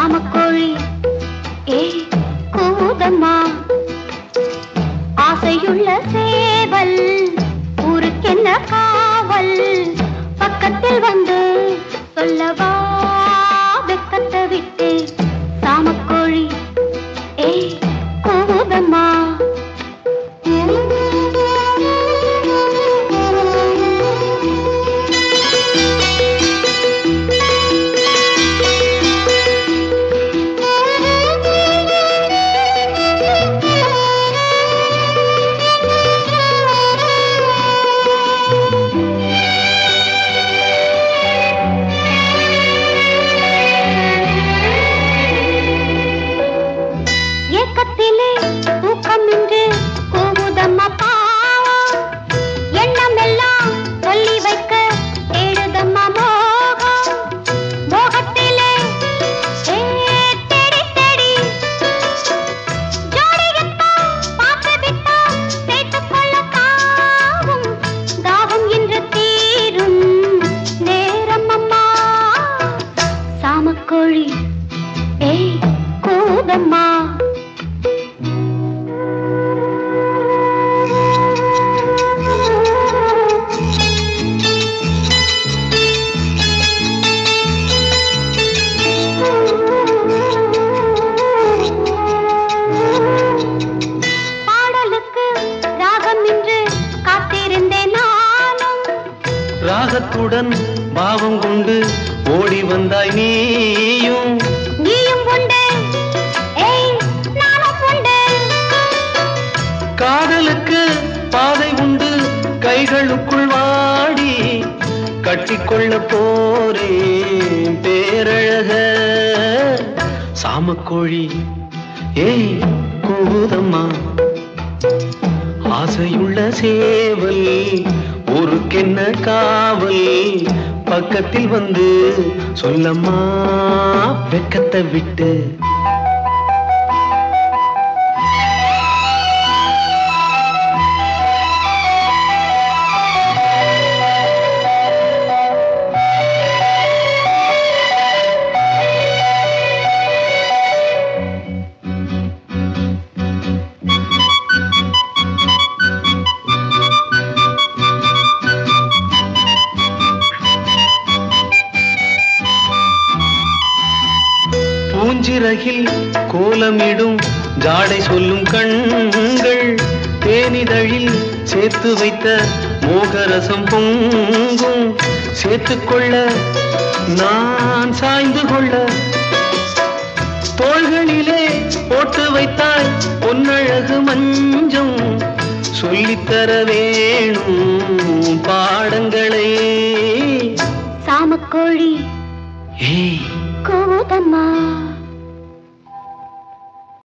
சாமக்கோழி ஏ கூதம்மா ஆசையுள்ள சேவல் ஊருக்கென்ன காவல் பக்கத்தில் வந்து சொல்லவா வெக்கத்தை விட்டு சாமக்கோழி ஏ கூதம்மா ஏக்கத்திலே தூக்கமின்றி கூவுதம்மா பாவம் எண்ணமெல்லாம் சொல்லி வைக்க தேடுதம்மா மோகம் மோகத்திலே ஏ தேடி தேடி ஜோடியத்தான் பார்த்து விட்டா சேர்த்துக் கொள்ள தாவும் தாகம் இன்று தீரும் நேரம் அம்மா சாமக்கோழி ஏய் கூதம்மா பாடலுக்கு ராகம் இன்று காத்திருந்தேன் நானும் ராகத்துடன் பாவம் கொண்டு ஓடி வந்தாய் நீயும் நீயும் உண்டு ஏய் நானும் உண்டு காதலுக்கு பாதை உண்டு கைகளுக்குள் வாடி கட்டிக்கொள்ள போரே பேரழக சாமக்கோழி ஏய் கூதம்மா ஆசையுள்ள சேவல் ஊருக்கென்ன காவல் பக்கத்தில் வந்து சொல்லம்மா வெக்கத்தை விட்டு பூஞ்சிறகில் கோலமிடும் ஜாடை சொல்லும் கண்கள் தேனிதழில் சேர்த்து வைத்த மோகரசம் பொங்கும் சேர்த்துக்கொள்ள நான் சாய்ந்து கொள்ள தோள்களிலே போட்டு வைத்தாய் பொன்னழகு மஞ்சம் சொல்லித்தர வேணும் பாடங்களே சாமக்கோழி ஏய் கூதம்மா